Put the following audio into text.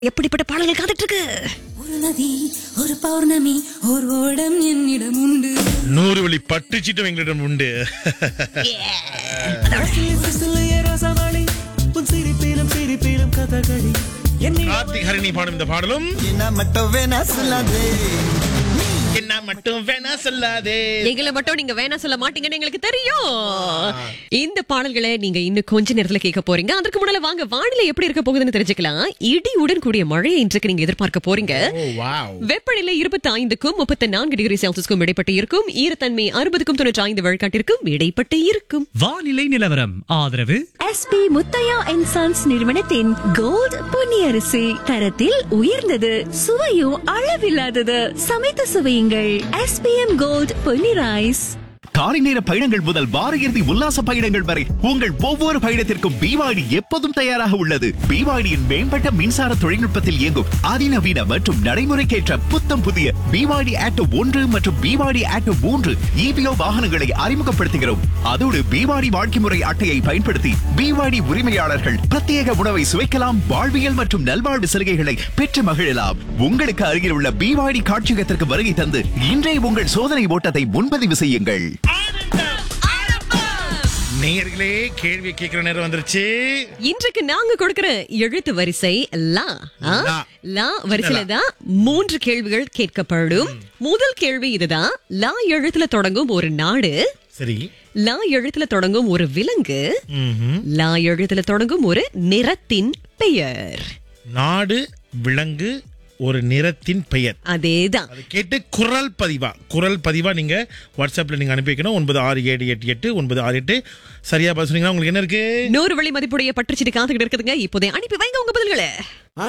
எப்படிப்பட்ட பாடல்கள் காத்துட்டு இருக்கு ஒரு நதி ஒரு பௌர்ணமி ஒரு ஓடம் என்னிடம் உண்டு நூறு வழி பட்டுச்சிட்டும் எங்களிடம் உண்டு ரசமணி உன் சிரிப்பிலும் சிரிப்பிலும் கதகளி என்னை கார்த்திக் ஹரிணி பாடும் இந்த பாடலும் என்ன மட்டும் வேணா சொல்லாதே என்ன மட்டும் வேணா சொல்லாதே எங்களை மட்டும் நீங்க வேணாம் சொல்ல மாட்டீங்கன்னு எங்களுக்கு தெரியும் இந்த பாடல்களை நீங்க இன்னும் கொஞ்ச நேரத்துல கேட்க போறீங்க அதற்கு முன்னால வாங்க வானிலை எப்படி இருக்க போகுதுன்னு தெரிஞ்சுக்கலாம் இடியுடன் கூடிய மழையை இன்றைக்கு நீங்க எதிர்பார்க்க போறீங்க ஓ வாவ் வெப்பநிலை இருபத்தி ஐந்துக்கும் முப்பத்தி நான்கு டிகிரி செல்சியஸ்க்கும் இடைப்பட்டு இருக்கும் ஈரத்தன்மை அறுபதுக்கும் தொண்ணூற்றி ஐந்து விழுக்காட்டிற்கும் இடைப்பட்டு இருக்கும் வானிலை நிலவரம் ஆதரவு எஸ்பி முத்தையா அண்ட் சன்ஸ் நிறுவனத்தின் கோல்ட் பொன்னியரிசி தரத்தில் உயர்ந்தது சுவையும் அளவில்லாதது சமைத்து சுவையுங்கள் எஸ்பிஎம் கோல்ட் பொன்னி ரைஸ் காலை நேர பயணங்கள் முதல் வார இறுதி உல்லாச பயணங்கள் வரை உங்கள் ஒவ்வொரு பயணத்திற்கும் பிவாடி எப்போதும் தயாராக உள்ளது பிவாடியின் மேம்பட்ட மின்சார தொழில்நுட்பத்தில் இயங்கும் அதிநவீன மற்றும் நடைமுறைக்கேற்ற புத்தம் புதிய பிவாடி ஆட்டோ ஒன்று மற்றும் பிவாடி ஆட்டோ மூன்று இபிஓ வாகனங்களை அறிமுகப்படுத்துகிறோம் அதோடு பிவாடி வாழ்க்கை முறை அட்டையை பயன்படுத்தி பிவாடி உரிமையாளர்கள் பிரத்யேக உணவை சுவைக்கலாம் வாழ்வியல் மற்றும் நல்வாழ்வு சலுகைகளை பெற்று மகிழலாம் உங்களுக்கு அருகில் உள்ள பிவாடி காட்சியகத்திற்கு வருகை தந்து இன்றே உங்கள் சோதனை ஓட்டத்தை முன்பதிவு செய்யுங்கள் நேயர்களே கேள்வி கேட்கிற நேரம் வந்துருச்சு இன்றைக்கு நாங்க கொடுக்கிற எழுத்து வரிசை லா ஆ? லா. லா வரிசையில தான் மூன்று கேள்விகள் கேட்கப்படும் முதல் கேள்வி இதுதான் லா எழுத்துல தொடங்கும் ஒரு நாடு சரி லா எழுத்துல தொடங்கும் ஒரு விலங்கு ம்ஹும். லா எழுத்துல தொடங்கும் ஒரு நிறத்தின் பெயர் நாடு விலங்கு ஒரு நிறத்தின் பெயர் அதேதான் அது கேட்டு குரல் பதிவா குரல் பதிவா நீங்க வாட்ஸ்அப்ல நீங்க அனுப்பி வைக்கணும் ஒன்பது ஆறு ஏழு எட்டு எட்டு ஒன்பது ஆறு எட்டு சரியா பதில் சொன்னீங்கன்னா உங்களுக்கு என்ன இருக்கு நூறு வழி மதிப்புடைய பற்றுச்சீட்டு காத்துக்கிட்டு இருக்குதுங்க இப்போதே அனுப்பி வைங்க உங்க பதில்களை